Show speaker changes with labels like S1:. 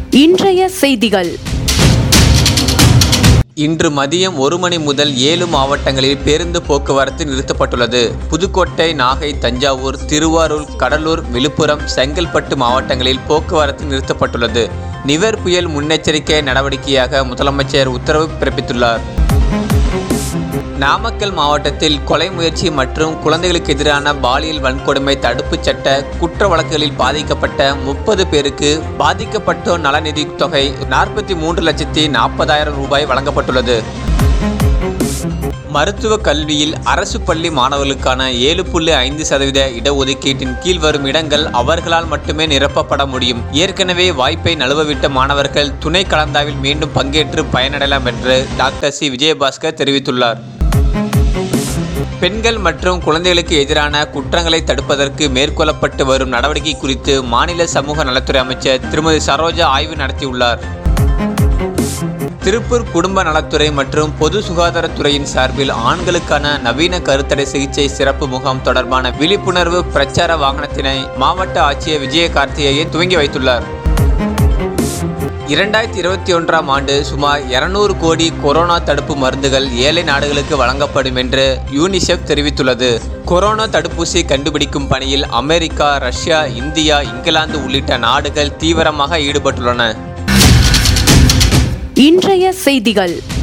S1: இன்றைய செய்திகள்
S2: இன்று மதியம் ஒரு மணி முதல் ஏழு மாவட்டங்களில் பேருந்து போக்குவரத்து நிறுத்தப்பட்டுள்ளது புதுக்கோட்டை நாகை தஞ்சாவூர் திருவாரூர் கடலூர் விழுப்புரம் செங்கல்பட்டு மாவட்டங்களில் போக்குவரத்து நிறுத்தப்பட்டுள்ளது நிவர் புயல் முன்னெச்சரிக்கை நடவடிக்கையாக முதலமைச்சர் உத்தரவு பிறப்பித்துள்ளார் நாமக்கல் மாவட்டத்தில் கொலை முயற்சி மற்றும் குழந்தைகளுக்கு எதிரான பாலியல் வன்கொடுமை தடுப்புச் சட்ட குற்ற வழக்குகளில் பாதிக்கப்பட்ட முப்பது பேருக்கு பாதிக்கப்பட்டோர் நலநிதி தொகை நாற்பத்தி மூன்று லட்சத்தி நாற்பதாயிரம் ரூபாய் வழங்கப்பட்டுள்ளது மருத்துவ கல்வியில் அரசு பள்ளி மாணவர்களுக்கான ஏழு புள்ளி ஐந்து சதவீத இடஒதுக்கீட்டின் கீழ் வரும் இடங்கள் அவர்களால் மட்டுமே நிரப்பப்பட முடியும் ஏற்கனவே வாய்ப்பை நழுவவிட்ட மாணவர்கள் துணை கலந்தாவில் மீண்டும் பங்கேற்று பயனடையலாம் என்று டாக்டர் சி விஜயபாஸ்கர் தெரிவித்துள்ளார் பெண்கள் மற்றும் குழந்தைகளுக்கு எதிரான குற்றங்களை தடுப்பதற்கு மேற்கொள்ளப்பட்டு வரும் நடவடிக்கை குறித்து மாநில சமூக நலத்துறை அமைச்சர் திருமதி சரோஜா ஆய்வு நடத்தியுள்ளார் திருப்பூர் குடும்ப நலத்துறை மற்றும் பொது சுகாதாரத்துறையின் சார்பில் ஆண்களுக்கான நவீன கருத்தடை சிகிச்சை சிறப்பு முகாம் தொடர்பான விழிப்புணர்வு பிரச்சார வாகனத்தினை மாவட்ட ஆட்சியர் விஜய கார்த்திகேயன் துவங்கி வைத்துள்ளார் இரண்டாயிரத்தி இருபத்தி ஒன்றாம் ஆண்டு சுமார் இருநூறு கோடி கொரோனா தடுப்பு மருந்துகள் ஏழை நாடுகளுக்கு வழங்கப்படும் என்று யூனிசெஃப் தெரிவித்துள்ளது கொரோனா தடுப்பூசி கண்டுபிடிக்கும் பணியில் அமெரிக்கா ரஷ்யா இந்தியா இங்கிலாந்து உள்ளிட்ட நாடுகள் தீவிரமாக ஈடுபட்டுள்ளன
S1: இன்றைய செய்திகள்